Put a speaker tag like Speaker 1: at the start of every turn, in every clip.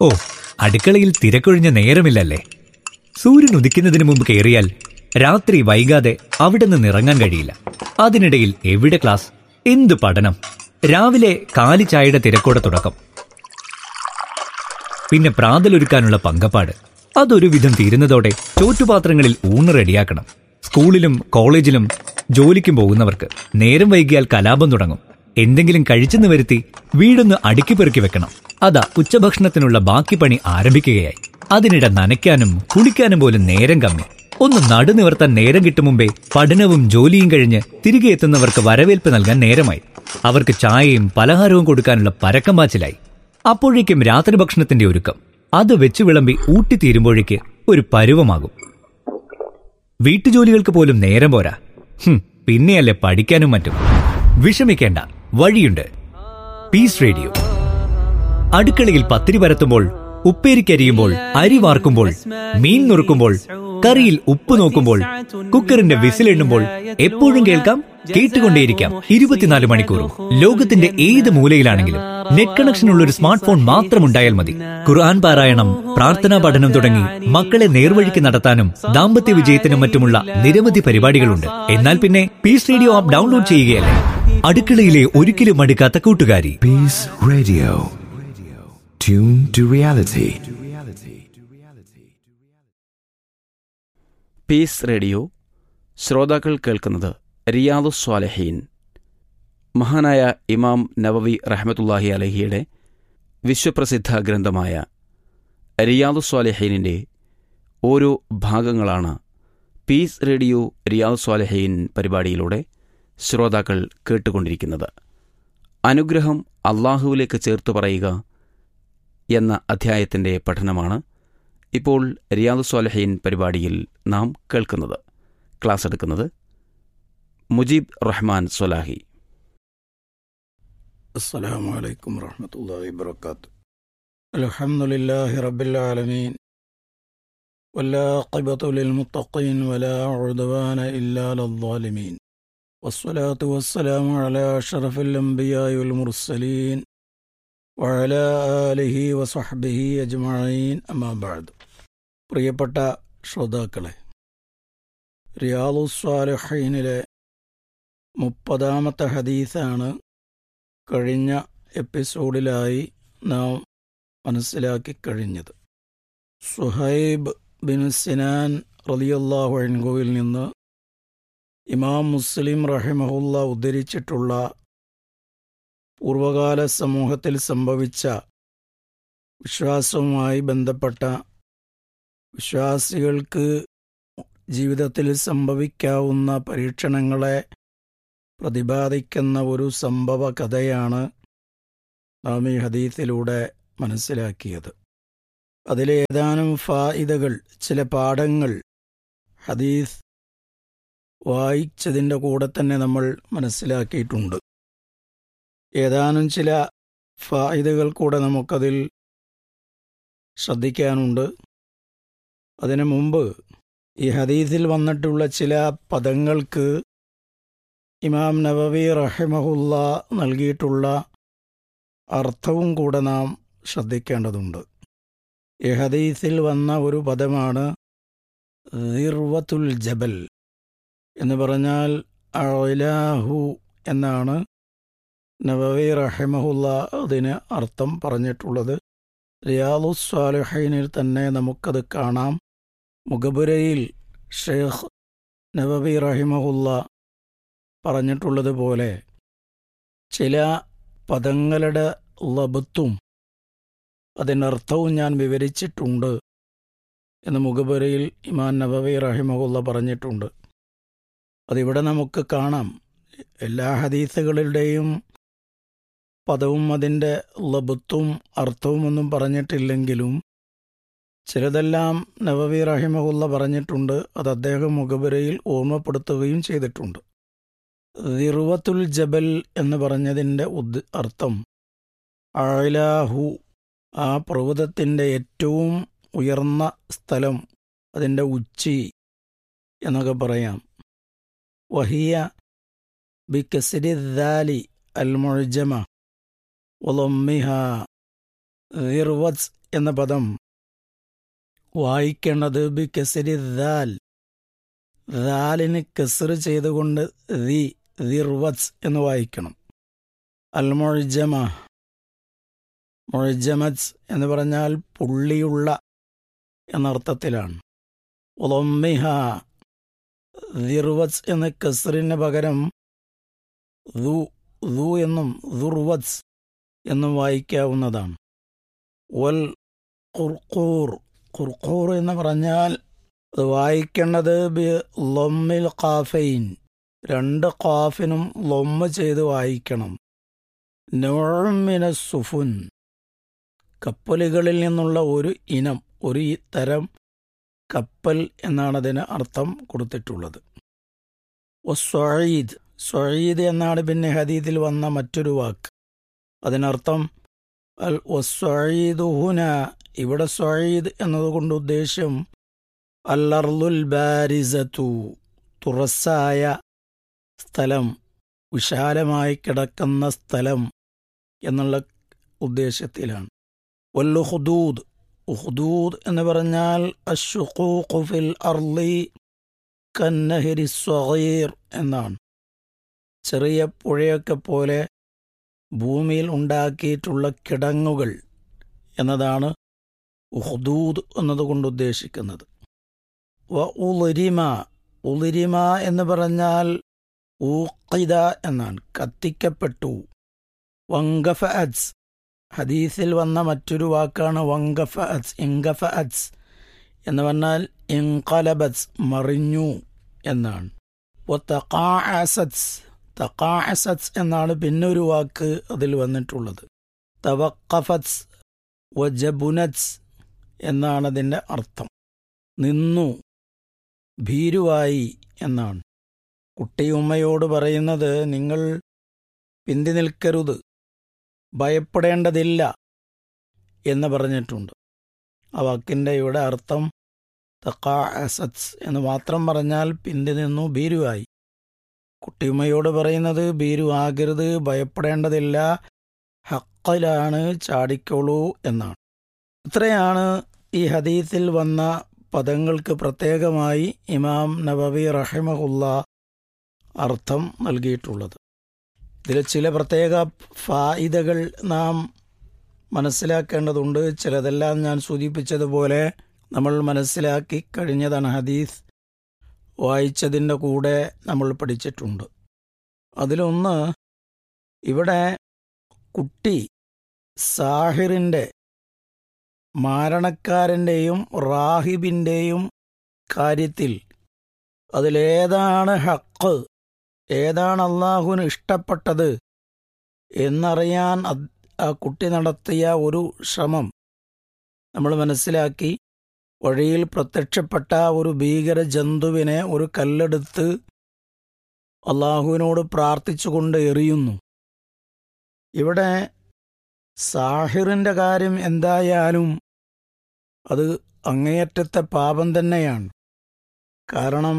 Speaker 1: ഓ അടുക്കളയിൽ തിരക്കൊഴിഞ്ഞ നേരമില്ലല്ലേ സൂര്യൻ ഉദിക്കുന്നതിന് മുമ്പ് കയറിയാൽ രാത്രി വൈകാതെ അവിടെ നിന്ന് ഇറങ്ങാൻ കഴിയില്ല അതിനിടയിൽ എവിടെ ക്ലാസ് എന്ത് പഠനം രാവിലെ കാലി ചായയുടെ തിരക്കോടെ തുടക്കം പിന്നെ പ്രാതലൊരുക്കാനുള്ള പങ്കപ്പാട് അതൊരു വിധം തീരുന്നതോടെ ചോറ്റുപാത്രങ്ങളിൽ ഊണ് റെഡിയാക്കണം സ്കൂളിലും കോളേജിലും ജോലിക്കും പോകുന്നവർക്ക് നേരം വൈകിയാൽ കലാപം തുടങ്ങും എന്തെങ്കിലും കഴിച്ചെന്ന് വരുത്തി വീടൊന്ന് അടുക്കി പെറുക്കി വെക്കണം അതാ ഉച്ചഭക്ഷണത്തിനുള്ള ബാക്കി പണി ആരംഭിക്കുകയായി അതിനിടെ നനയ്ക്കാനും കുളിക്കാനും പോലും നേരം കമ്മി ഒന്ന് നടുനിവർത്താൻ നേരം കിട്ടും മുമ്പേ പഠനവും ജോലിയും കഴിഞ്ഞ് തിരികെ എത്തുന്നവർക്ക് വരവേൽപ്പ് നൽകാൻ നേരമായി അവർക്ക് ചായയും പലഹാരവും കൊടുക്കാനുള്ള പരക്കം പാച്ചിലായി അപ്പോഴേക്കും രാത്രി ഭക്ഷണത്തിന്റെ ഒരുക്കം അത് വെച്ച് വിളമ്പി ഊട്ടിത്തീരുമ്പോഴേക്ക് ഒരു പരുവമാകും വീട്ടുജോലികൾക്ക് പോലും നേരം പോരാ ഹും, പിന്നെയല്ലേ പഠിക്കാനും മറ്റും വിഷമിക്കേണ്ട വഴിയുണ്ട് പീസ് റേഡിയോ അടുക്കളയിൽ പത്തിരി പരത്തുമ്പോൾ ഉപ്പേരിക്കരിയുമ്പോൾ അരി വാർക്കുമ്പോൾ മീൻ നുറുക്കുമ്പോൾ കറിയിൽ ഉപ്പ് നോക്കുമ്പോൾ കുക്കറിന്റെ വിസിലെണ്ണുമ്പോൾ എപ്പോഴും കേൾക്കാം കേട്ടുകൊണ്ടേയിരിക്കാം ഇരുപത്തിനാല് മണിക്കൂറും ലോകത്തിന്റെ ഏത് മൂലയിലാണെങ്കിലും നെറ്റ് കണക്ഷനുള്ള ഒരു സ്മാർട്ട് ഫോൺ മാത്രമുണ്ടായാൽ മതി ഖുർആൻ പാരായണം പ്രാർത്ഥനാ പഠനം തുടങ്ങി മക്കളെ നേർവഴിക്ക് നടത്താനും ദാമ്പത്യ വിജയത്തിനും മറ്റുമുള്ള നിരവധി പരിപാടികളുണ്ട് എന്നാൽ പിന്നെ പീസ് റേഡിയോ ആപ്പ് ഡൗൺലോഡ് ചെയ്യുകയല്ലേ അടുക്കളയിലെ ഒരിക്കലും മടുക്കാത്ത കൂട്ടുകാരി
Speaker 2: Peace Radio. Tune to reality.
Speaker 3: Peace radio ശ്രോതാക്കൾ കേൾക്കുന്നത് റിയാദു സ്വാലഹീൻ മഹാനായ ഇമാം നവവി റഹ്മത്തുല്ലാഹി അലഹിയുടെ വിശ്വപ്രസിദ്ധ ഗ്രന്ഥമായ റിയാദു സ്വാലഹീനിൻ്റെ ഓരോ ഭാഗങ്ങളാണ് പീസ് റേഡിയോ റിയാദു സ്വാലഹീൻ പരിപാടിയിലൂടെ ശ്രോതാക്കൾ കേട്ടുകൊണ്ടിരിക്കുന്നത് അനുഗ്രഹം അള്ളാഹുവിലേക്ക് ചേർത്ത് പറയുക എന്ന അധ്യായത്തിൻ്റെ പഠനമാണ് ഇപ്പോൾ റിയാദു സ്വാലഹീൻ പരിപാടിയിൽ നാം കേൾക്കുന്നത് ക്ലാസ് എടുക്കുന്നത് മുജീബ് റഹ്മാൻ സ്വലാഹി
Speaker 4: السلام عليكم ورحمة الله وبركاته الحمد لله رب العالمين والعاقبة للمتقين ولا عدوان إلا للظالمين والصلاة والسلام على أشرف الأنبياء والمرسلين وعلى آله وصحبه أجمعين أما بعد പ്രിയപ്പെട്ട ശ്രോതാക്കളെ റിയാദു സ്വാലിഹീനിലെ മുപ്പതാമത്തെ ഹദീസാണ് കഴിഞ്ഞ എപ്പിസോഡിലായി നാം മനസ്സിലാക്കി കഴിഞ്ഞത് സുഹൈബ് ബിൻ സിനാൻ റലിയല്ലാഹു അൻഹുവിൽ നിന്ന് ഇമാം മുസ്ലിം റഹിമഹുല്ല ഉദ്ധരിച്ചിട്ടുള്ള പൂർവകാല സമൂഹത്തിൽ സംഭവിച്ച വിശ്വാസവുമായി ബന്ധപ്പെട്ട വിശ്വാസികൾക്ക് ജീവിതത്തിൽ സംഭവിക്കാവുന്ന പരീക്ഷണങ്ങളെ പ്രതിപാദിക്കുന്ന ഒരു സംഭവ കഥയാണ് നാം ഈ ഹദീസിലൂടെ മനസ്സിലാക്കിയത് അതിലെ ഏതാനും ഫായിദകൾ ചില പാഠങ്ങൾ ഹദീസ് വായിച്ചതിൻ്റെ കൂടെ തന്നെ നമ്മൾ മനസ്സിലാക്കിയിട്ടുണ്ട് ഏതാനും ചില ഫായിദകൾ കൂടെ നമുക്കതിൽ ശ്രദ്ധിക്കാനുണ്ട് അതിനു മുമ്പ് ഈ ഹദീസിൽ വന്നിട്ടുള്ള ചില പദങ്ങൾക്ക് ഇമാം നവവി റഹിമഹുല്ല നൽകിയിട്ടുള്ള അർത്ഥവും കൂടെ നാം ശ്രദ്ധിക്കേണ്ടതുണ്ട് ഈ ഹദീസിൽ വന്ന ഒരു പദമാണ് ദിർവത്തുൽ ജബൽ എന്ന് പറഞ്ഞാൽ അലാഹു എന്നാണ് നവവി റഹിമഹുല്ല അതിന് അർത്ഥം പറഞ്ഞിട്ടുള്ളത് റിയാദു സ്വാലിഹൈനിൽ തന്നെ നമുക്കത് കാണാം മുഖബുരയിൽ ഷെയ്ഖ് നവവി റഹിമഹുല്ല പറഞ്ഞിട്ടുള്ളതുപോലെ ചില പദങ്ങളുടെ ലബത്തും അതിനർത്ഥവും ഞാൻ വിവരിച്ചിട്ടുണ്ട് എന്ന് മുഖപുരയിൽ ഇമാൻ നബവി റഹിമഹുല്ല പറഞ്ഞിട്ടുണ്ട് അതിവിടെ നമുക്ക് കാണാം എല്ലാ ഹദീസുകളുടെയും പദവും അതിൻ്റെ ലബത്തും അർത്ഥവും ഒന്നും പറഞ്ഞിട്ടില്ലെങ്കിലും ചിലതെല്ലാം നവവി റഹിമഹുല്ല പറഞ്ഞിട്ടുണ്ട് അത് അദ്ദേഹം മുഖപുരയിൽ ഓർമ്മപ്പെടുത്തുകയും ചെയ്തിട്ടുണ്ട് ദിർവത്തുൽ ജബൽ എന്ന് പറഞ്ഞതിൻ്റെ ഉദ് അർത്ഥം അലാഹു ആ പർവ്വതത്തിൻ്റെ ഏറ്റവും ഉയർന്ന സ്ഥലം അതിൻ്റെ ഉച്ചി എന്നൊക്കെ പറയാം വഹിയ ബി കസിരി ദാലി അൽ മുഴജമ ഒലമ്മിഹ ദിർവത്സ് എന്ന പദം വായിക്കേണ്ടത് ബി കെസരി ദാൽ ദാലിന് കെസറ് ചെയ്തുകൊണ്ട് ദി ദിർവത്സ് എന്ന് വായിക്കണം അൽ മൊഴിജമ മൊഴിജമത്സ് എന്ന് പറഞ്ഞാൽ പുള്ളിയുള്ള എന്നർത്ഥത്തിലാണ് ഒലമ്മിഹ ദിർവത്സ് എന്ന കെസറിന് പകരം ദു ദു എന്നും ദുർവത്സ് എന്നും വായിക്കാവുന്നതാണ് വൽ ഖുർഖൂർ ഖുർഖൂർ എന്ന് പറഞ്ഞാൽ അത് വായിക്കേണ്ടത് ബി ലൊമ്മിൽ ഖാഫൈൻ രണ്ട് ഖാഫിനും ലൊമ്മ ചെയ്ത് വായിക്കണം നോമിന സുഫുൻ കപ്പലുകളിൽ നിന്നുള്ള ഒരു ഇനം ഒരു തരം കപ്പൽ എന്നാണ് അതിന് അർത്ഥം കൊടുത്തിട്ടുള്ളത് സ്വഴീദ് സ്വഴീദ് എന്നാണ് പിന്നെ ഹദീദിൽ വന്ന മറ്റൊരു വാക്ക് അതിനർത്ഥം അൽ ഹുന ഇവിടെ സ്വഴീദ് എന്നതുകൊണ്ട് ഉദ്ദേശ്യം അല്ലർലുൽ ബാരിസത്തു തുറസായ സ്ഥലം വിശാലമായി കിടക്കുന്ന സ്ഥലം എന്നുള്ള ഉദ്ദേശത്തിലാണ് വല്ലു ഹുദൂദ് ഉഹ്ദൂദ് എന്ന് പറഞ്ഞാൽ അഷുഖൂഖു ഫിൽ അർലി കന്നഹരി സ്വഗീർ എന്നാണ് ചെറിയ പുഴയൊക്കെ പോലെ ഭൂമിയിൽ ഉണ്ടാക്കിയിട്ടുള്ള കിടങ്ങുകൾ എന്നതാണ് ഉഹ്ദൂദ് എന്നതുകൊണ്ട് ഉദ്ദേശിക്കുന്നത് വ ഉളിരിമ ഉളിരിമ എന്ന് പറഞ്ഞാൽ ഊക്കിത എന്നാണ് കത്തിക്കപ്പെട്ടു വങ്കഫ അറ്റ്സ് ഹദീസിൽ വന്ന മറ്റൊരു വാക്കാണ് വങ്കഫ അറ്റ്സ് ഇങ്കഫ അറ്റ്സ് എന്ന് പറഞ്ഞാൽ ഇൻകലബത്സ് മറിഞ്ഞു എന്നാണ് തക്കാഅസത്സ് തക്കാഅസത്സ് എന്നാണ് പിന്നൊരു വാക്ക് അതിൽ വന്നിട്ടുള്ളത് തവക്കഫത്സ് വജബുനത്സ് എന്നാണ് അതിൻ്റെ അർത്ഥം നിന്നു ഭീരുവായി എന്നാണ് കുട്ടിയുമ്മയോട് പറയുന്നത് നിങ്ങൾ പിന്തി നിൽക്കരുത് ഭയപ്പെടേണ്ടതില്ല എന്ന് പറഞ്ഞിട്ടുണ്ട് ആ വാക്കിൻ്റെ ഇവിടെ അർത്ഥം തക്കാ അസത്സ് എന്ന് മാത്രം പറഞ്ഞാൽ പിന്തി നിന്നു ഭീരുവായി കുട്ടിയുമ്മയോട് പറയുന്നത് ഭീരു ആകരുത് ഭയപ്പെടേണ്ടതില്ല ഹക്കലാണ് ചാടിക്കോളൂ എന്നാണ് ഇത്രയാണ് ഈ ഹദീസിൽ വന്ന പദങ്ങൾക്ക് പ്രത്യേകമായി ഇമാം നബവി റഹിമഹുല്ല അർത്ഥം നൽകിയിട്ടുള്ളത് ഇതിൽ ചില പ്രത്യേക ഫായിദകൾ നാം മനസ്സിലാക്കേണ്ടതുണ്ട് ചിലതെല്ലാം ഞാൻ സൂചിപ്പിച്ചതുപോലെ നമ്മൾ മനസ്സിലാക്കി കഴിഞ്ഞതാണ് ഹദീസ് വായിച്ചതിൻ്റെ കൂടെ നമ്മൾ പഠിച്ചിട്ടുണ്ട് അതിലൊന്ന് ഇവിടെ കുട്ടി സാഹിറിൻ്റെ മാരണക്കാരൻ്റെയും റാഹിബിൻ്റെയും കാര്യത്തിൽ അതിലേതാണ് ഹക്ക് ഏതാണ് അള്ളാഹുവിന് ഇഷ്ടപ്പെട്ടത് എന്നറിയാൻ ആ കുട്ടി നടത്തിയ ഒരു ശ്രമം നമ്മൾ മനസ്സിലാക്കി വഴിയിൽ പ്രത്യക്ഷപ്പെട്ട ഒരു ഭീകര ജന്തുവിനെ ഒരു കല്ലെടുത്ത് അള്ളാഹുവിനോട് പ്രാർത്ഥിച്ചുകൊണ്ട് എറിയുന്നു ഇവിടെ സാഹിറിൻ്റെ കാര്യം എന്തായാലും അത് അങ്ങേയറ്റത്തെ പാപം തന്നെയാണ് കാരണം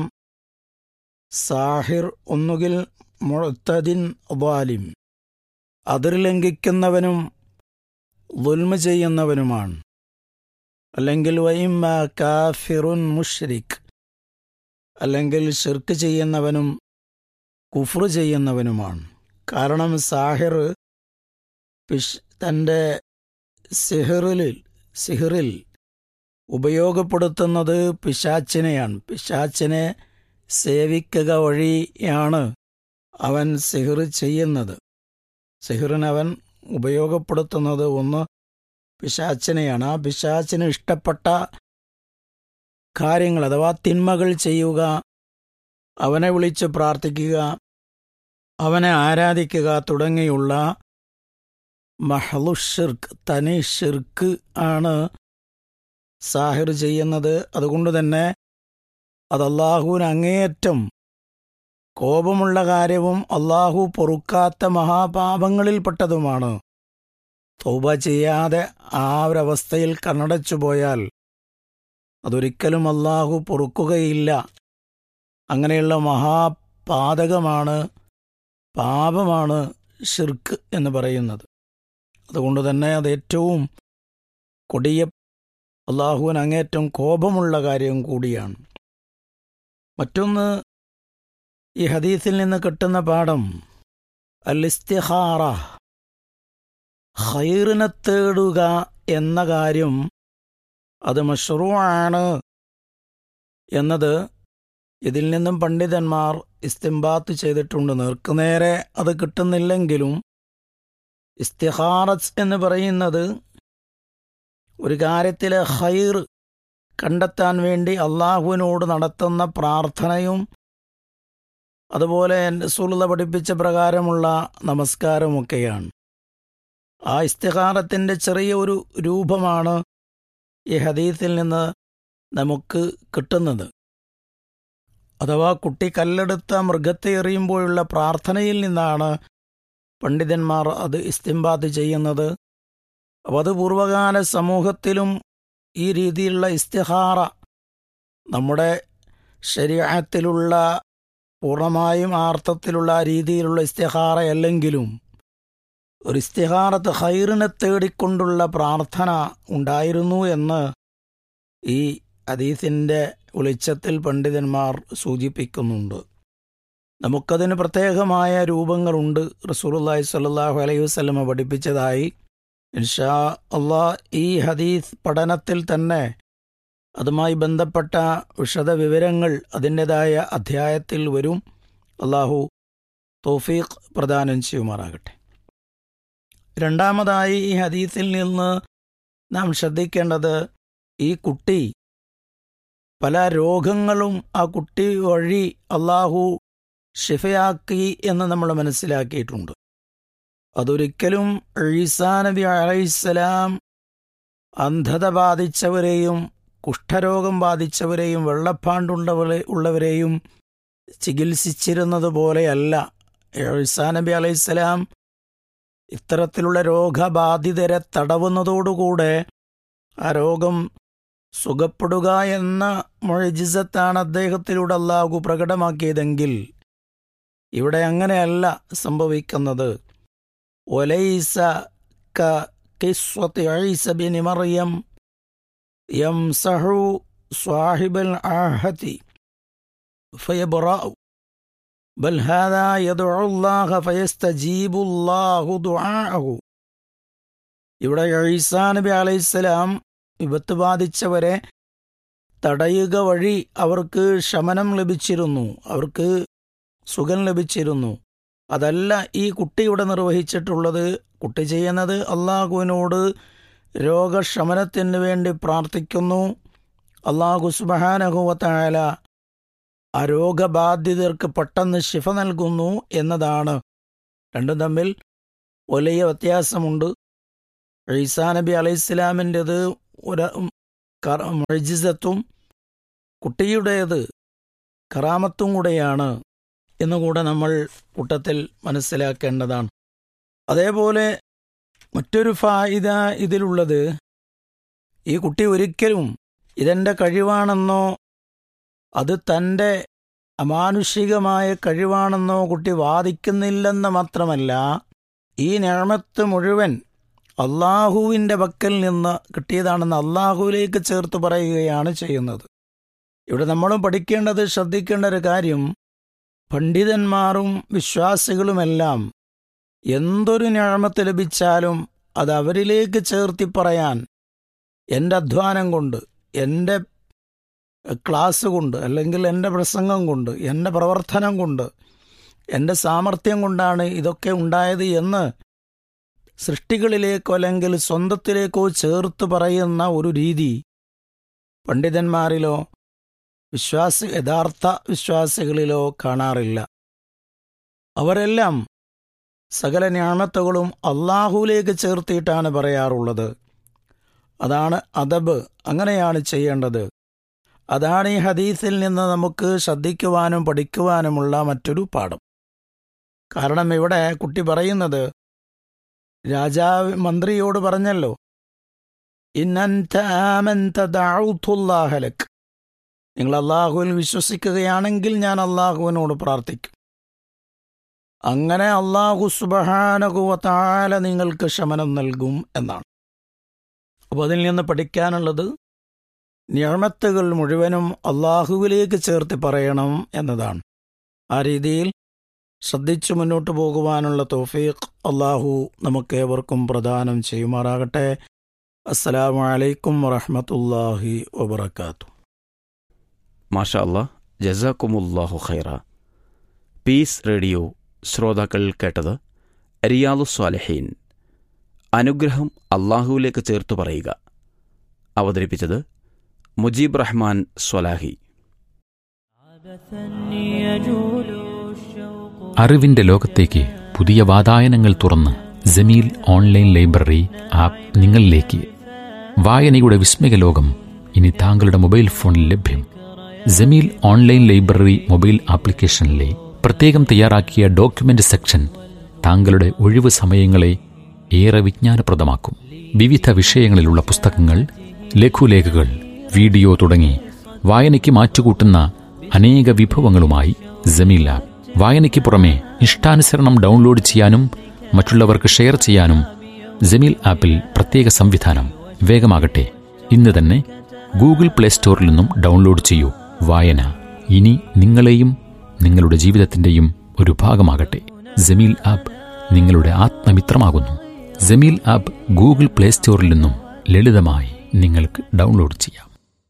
Speaker 4: സാഹിർ ഒന്നുകിൽ മുഴത്തതിൻ വാലിം അതിർ ലംഘിക്കുന്നവനും ദുൽമ ചെയ്യുന്നവനുമാണ് അല്ലെങ്കിൽ വൈമ കാഫിറുൻ മുഷ്രിഖ് അല്ലെങ്കിൽ ഷിർക്ക് ചെയ്യുന്നവനും കുഫ്രു ചെയ്യുന്നവനുമാണ് കാരണം സാഹിർ പിഷ് തൻ്റെ സിഹിറിൽ സിഹിറിൽ ഉപയോഗപ്പെടുത്തുന്നത് പിശാച്ചിനെയാണ് പിശാച്ചിനെ സേവിക്കുക വഴിയാണ് അവൻ സിഹിർ ചെയ്യുന്നത് സിഹിറിന് അവൻ ഉപയോഗപ്പെടുത്തുന്നത് ഒന്ന് പിശാച്ചിനെയാണ് ആ പിശാച്ചിന് ഇഷ്ടപ്പെട്ട കാര്യങ്ങൾ അഥവാ തിന്മകൾ ചെയ്യുക അവനെ വിളിച്ച് പ്രാർത്ഥിക്കുക അവനെ ആരാധിക്കുക തുടങ്ങിയുള്ള മഹലുഷിർക്ക് തനി ഷിർക്ക് ആണ് സാഹിർ ചെയ്യുന്നത് അതുകൊണ്ട് തന്നെ അത് അള്ളാഹുവിന് അങ്ങേയറ്റം കോപമുള്ള കാര്യവും അള്ളാഹു പൊറുക്കാത്ത മഹാപാപങ്ങളിൽപ്പെട്ടതുമാണ് തൗബ ചെയ്യാതെ ആ ഒരവസ്ഥയിൽ കണ്ണടച്ചു പോയാൽ അതൊരിക്കലും അള്ളാഹു പൊറുക്കുകയില്ല അങ്ങനെയുള്ള മഹാപാതകമാണ് പാപമാണ് ഷിർക്ക് എന്ന് പറയുന്നത് അതുകൊണ്ട് തന്നെ അത് ഏറ്റവും കൊടിയ അള്ളാഹുവിന് അങ്ങേറ്റം കോപമുള്ള കാര്യം കൂടിയാണ് മറ്റൊന്ന് ഈ ഹദീസിൽ നിന്ന് കിട്ടുന്ന പാഠം അൽ ഇസ്തിഹാറ ഹൈറിനെ തേടുക എന്ന കാര്യം അത് മഷ്റൂആണ് എന്നത് ഇതിൽ നിന്നും പണ്ഡിതന്മാർ ഇസ്തിംബാത്ത് ചെയ്തിട്ടുണ്ട് നേർക്കുനേരെ അത് കിട്ടുന്നില്ലെങ്കിലും ഇസ്തിഹാറത്ത് എന്ന് പറയുന്നത് ഒരു കാര്യത്തിലെ ഹൈർ കണ്ടെത്താൻ വേണ്ടി അള്ളാഹുവിനോട് നടത്തുന്ന പ്രാർത്ഥനയും അതുപോലെ സുലത പഠിപ്പിച്ച പ്രകാരമുള്ള നമസ്കാരമൊക്കെയാണ് ആ ഇസ്തിഹാറത്തിൻ്റെ ചെറിയ ഒരു രൂപമാണ് ഈ ഹദീത്തിൽ നിന്ന് നമുക്ക് കിട്ടുന്നത് അഥവാ കുട്ടി കല്ലെടുത്ത മൃഗത്തെ എറിയുമ്പോഴുള്ള പ്രാർത്ഥനയിൽ നിന്നാണ് പണ്ഡിതന്മാർ അത് ഇസ്തിംബാദ് ചെയ്യുന്നത് അപ്പോൾ അത് പൂർവകാല സമൂഹത്തിലും ഈ രീതിയിലുള്ള ഇസ്തിഹാറ നമ്മുടെ ശരീരത്തിലുള്ള പൂർണ്ണമായും ആർത്ഥത്തിലുള്ള രീതിയിലുള്ള ഇസ്തിഹാറ അല്ലെങ്കിലും ഒരു ഇസ്തിഹാറത്ത് ഹൈറിനെ തേടിക്കൊണ്ടുള്ള പ്രാർത്ഥന ഉണ്ടായിരുന്നു എന്ന് ഈ അദീസിൻ്റെ വെളിച്ചത്തിൽ പണ്ഡിതന്മാർ സൂചിപ്പിക്കുന്നുണ്ട് നമുക്കതിന് പ്രത്യേകമായ രൂപങ്ങളുണ്ട് റസൂലുള്ളാഹി സ്വല്ലല്ലാഹു അലൈഹി വസല്ലമ പഠിപ്പിച്ചതായി ഇൻഷാ അള്ളാ ഈ ഹദീസ് പഠനത്തിൽ തന്നെ അതുമായി ബന്ധപ്പെട്ട വിശദ വിവരങ്ങൾ അതിൻ്റെതായ അധ്യായത്തിൽ വരും അള്ളാഹു തോഫീഖ് പ്രദാനം ചെയ്യുമാറാകട്ടെ രണ്ടാമതായി ഈ ഹദീസിൽ നിന്ന് നാം ശ്രദ്ധിക്കേണ്ടത് ഈ കുട്ടി പല രോഗങ്ങളും ആ കുട്ടി വഴി അള്ളാഹു ഷിഫയാക്കി എന്ന് നമ്മൾ മനസ്സിലാക്കിയിട്ടുണ്ട് അതൊരിക്കലും ഈസാ നബി അലൈഹിസ്സലാം അന്ധത ബാധിച്ചവരെയും കുഷ്ഠരോഗം ബാധിച്ചവരെയും വെള്ളപ്പാണ്ടുള്ളവരെ ഉള്ളവരെയും ചികിത്സിച്ചിരുന്നത് പോലെയല്ല ഈസാ നബി അലൈഹിസ്സലാം ഇത്തരത്തിലുള്ള രോഗബാധിതരെ തടവുന്നതോടുകൂടെ ആ രോഗം സുഖപ്പെടുക എന്ന മൊഴിജിസത്താണ് അദ്ദേഹത്തിലൂടെ അള്ളാഹു പ്രകടമാക്കിയതെങ്കിൽ ഇവിടെ അങ്ങനെയല്ല സംഭവിക്കുന്നത് ഒലൈസ ക കിസ്വത്ത് ഐസ ബിൻ മറിയം യംസഹു സ്വാഹിബൽ ആഹതി ഫയബ്റഉ ബൽ ഹാദാ യദ്ഉ അല്ലാഹ ഫയസ്തജീബു അല്ലാഹു ദുആഅഹു ഇവിടെ ഈസാ നബി അലൈഹിസ്സലാം വിപത്ത് ബാധിച്ചവരെ തടയുക വഴി അവർക്ക് ശമനം ലഭിച്ചിരുന്നു അവർക്ക് സുഖം ലഭിച്ചിരുന്നു അതല്ല ഈ കുട്ടിയുടെ നിർവഹിച്ചിട്ടുള്ളത് കുട്ടി ചെയ്യുന്നത് അള്ളാഹുവിനോട് രോഗശമനത്തിന് വേണ്ടി പ്രാർത്ഥിക്കുന്നു അള്ളാഹു സുബഹാനഹുവത്തായാല ആ രോഗബാധിതർക്ക് പെട്ടെന്ന് ശിഫ നൽകുന്നു എന്നതാണ് രണ്ടും തമ്മിൽ വലിയ വ്യത്യാസമുണ്ട് ഈസാ നബി അലൈഹിസ്ലാമിൻ്റെത് ഒരു മൊഴിജിസത്തും കുട്ടിയുടേത് കറാമത്തും കൂടെയാണ് എന്നുകൂടെ നമ്മൾ കൂട്ടത്തിൽ മനസ്സിലാക്കേണ്ടതാണ് അതേപോലെ മറ്റൊരു ഫായിദ ഇതിലുള്ളത് ഈ കുട്ടി ഒരിക്കലും ഇതെൻ്റെ കഴിവാണെന്നോ അത് തൻ്റെ അമാനുഷികമായ കഴിവാണെന്നോ കുട്ടി വാദിക്കുന്നില്ലെന്ന് മാത്രമല്ല ഈ ഞാമത്ത് മുഴുവൻ അള്ളാഹുവിൻ്റെ പക്കൽ നിന്ന് കിട്ടിയതാണെന്ന് അള്ളാഹുവിലേക്ക് ചേർത്ത് പറയുകയാണ് ചെയ്യുന്നത് ഇവിടെ നമ്മളും പഠിക്കേണ്ടത് ശ്രദ്ധിക്കേണ്ട ഒരു കാര്യം പണ്ഡിതന്മാരും വിശ്വാസികളുമെല്ലാം എന്തൊരു ഞാമത്ത് ലഭിച്ചാലും അത് അവരിലേക്ക് ചേർത്തി പറയാൻ എൻ്റെ അധ്വാനം കൊണ്ട് എൻ്റെ ക്ലാസ് കൊണ്ട് അല്ലെങ്കിൽ എൻ്റെ പ്രസംഗം കൊണ്ട് എൻ്റെ പ്രവർത്തനം കൊണ്ട് എൻ്റെ സാമർഥ്യം കൊണ്ടാണ് ഇതൊക്കെ ഉണ്ടായത് എന്ന് സൃഷ്ടികളിലേക്കോ അല്ലെങ്കിൽ സ്വന്തത്തിലേക്കോ ചേർത്ത് പറയുന്ന ഒരു രീതി പണ്ഡിതന്മാരിലോ വിശ്വാസി യഥാർത്ഥ വിശ്വാസികളിലോ കാണാറില്ല അവരെല്ലാം സകല ഞാമത്തുകളും അള്ളാഹുലേക്ക് ചേർത്തിയിട്ടാണ് പറയാറുള്ളത് അതാണ് അദബ് അങ്ങനെയാണ് ചെയ്യേണ്ടത് അതാണ് ഈ ഹദീസിൽ നിന്ന് നമുക്ക് ശ്രദ്ധിക്കുവാനും പഠിക്കുവാനുമുള്ള മറ്റൊരു പാഠം കാരണം ഇവിടെ കുട്ടി പറയുന്നത് രാജാവ് മന്ത്രിയോട് പറഞ്ഞല്ലോ ഇന്നൻതലക് നിങ്ങൾ അള്ളാഹുവിൽ വിശ്വസിക്കുകയാണെങ്കിൽ ഞാൻ അള്ളാഹുവിനോട് പ്രാർത്ഥിക്കും അങ്ങനെ അള്ളാഹു സുബഹാനകുവത്താല നിങ്ങൾക്ക് ശമനം നൽകും എന്നാണ് അപ്പോൾ അതിൽ നിന്ന് പഠിക്കാനുള്ളത് നിയമത്തുകൾ മുഴുവനും അള്ളാഹുവിലേക്ക് ചേർത്ത് പറയണം എന്നതാണ് ആ രീതിയിൽ ശ്രദ്ധിച്ചു മുന്നോട്ട് പോകുവാനുള്ള തോഫീഖ് അള്ളാഹു നമുക്കേവർക്കും പ്രദാനം ചെയ്യുമാറാകട്ടെ അസ്സലാമു അലൈക്കും വറഹ്മത്തുള്ളാഹി വബറകാതുഹു
Speaker 3: മാഷാ അല്ലാ ജസാക്കുമുല്ലാഹു ഖൈറ പീസ് റേഡിയോ ശ്രോതാക്കൾ കേട്ടത് റിയാദു സ്വാലഹീൻ അനുഗ്രഹം അള്ളാഹുവിലേക്ക് ചേർത്തു പറയുക അവതരിപ്പിച്ചത് മുജീബ് റഹ്മാൻ സ്വലാഹി
Speaker 5: അറിവിന്റെ ലോകത്തേക്ക് പുതിയ വാതായനങ്ങൾ തുറന്ന് ജമീൽ ഓൺലൈൻ ലൈബ്രറി ആപ്പ് നിങ്ങളിലേക്ക് വായനയുടെ വിസ്മയ ലോകം ഇനി താങ്കളുടെ മൊബൈൽ ഫോണിൽ ലഭ്യം ജമീൽ ഓൺലൈൻ ലൈബ്രറി മൊബൈൽ ആപ്ലിക്കേഷനിലെ പ്രത്യേകം തയ്യാറാക്കിയ ഡോക്യുമെന്റ് സെക്ഷൻ താങ്കളുടെ ഒഴിവ് സമയങ്ങളെ ഏറെ വിജ്ഞാനപ്രദമാക്കും വിവിധ വിഷയങ്ങളിലുള്ള പുസ്തകങ്ങൾ ലഘുലേഖകൾ വീഡിയോ തുടങ്ങി വായനയ്ക്ക് മാറ്റുകൂട്ടുന്ന അനേക വിഭവങ്ങളുമായി ജമീൽ ആപ്പ് വായനയ്ക്ക് പുറമെ ഇഷ്ടാനുസരണം ഡൗൺലോഡ് ചെയ്യാനും മറ്റുള്ളവർക്ക് ഷെയർ ചെയ്യാനും ജമീൽ ആപ്പിൽ പ്രത്യേക സംവിധാനം വേഗമാകട്ടെ ഇന്ന് തന്നെ ഗൂഗിൾ പ്ലേ സ്റ്റോറിൽ നിന്നും ഡൗൺലോഡ് ചെയ്യൂ വായന ഇനി നിങ്ങളെയും നിങ്ങളുടെ ജീവിതത്തിന്റെയും ഒരു ഭാഗമാകട്ടെ ജമീൽ ആപ്പ് നിങ്ങളുടെ ആത്മമിത്രമാകുന്നു ജമീൽ ആപ്പ് ഗൂഗിൾ പ്ലേ സ്റ്റോറിൽ നിന്നും ലളിതമായി നിങ്ങൾക്ക് ഡൗൺലോഡ് ചെയ്യാം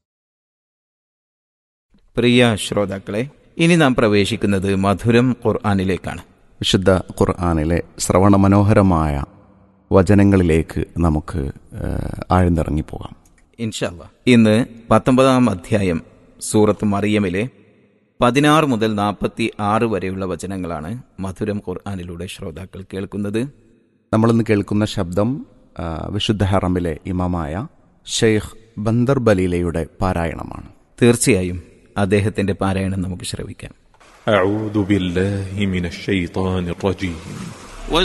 Speaker 6: പ്രിയ ശ്രോതാക്കളെ ഇനി നാം പ്രവേശിക്കുന്നത് മധുരം ഖുർആാനിലേക്കാണ്
Speaker 7: വിശുദ്ധ ഖുർആാനിലെ ശ്രവണമനോഹരമായ വചനങ്ങളിലേക്ക് നമുക്ക് ഏഹ്, ആഴ്ന്നിറങ്ങിപ്പോകാം
Speaker 6: ഇൻഷല്ല ഇന്ന് പത്തൊമ്പതാം അധ്യായം സൂറത്ത് മറിയമിലെ പതിനാറ് മുതൽ നാൽപ്പത്തി ആറ് വരെയുള്ള വചനങ്ങളാണ് മധുരം ഖുർആാനിലൂടെ ശ്രോതാക്കൾ കേൾക്കുന്നത്
Speaker 7: നമ്മളിന്ന് കേൾക്കുന്ന ശബ്ദം ആ, വിശുദ്ധ ഹറമിലെ ഇമാമായ ഷെയ്ഖ് ബന്ദർ ബലീലയുടെ പാരായണമാണ്
Speaker 6: തീർച്ചയായും അദ്ദേഹത്തിന്റെ പാരായണം നമുക്ക് ശ്രവിക്കാം
Speaker 8: أعوذ بالله من الشيطان الرجيم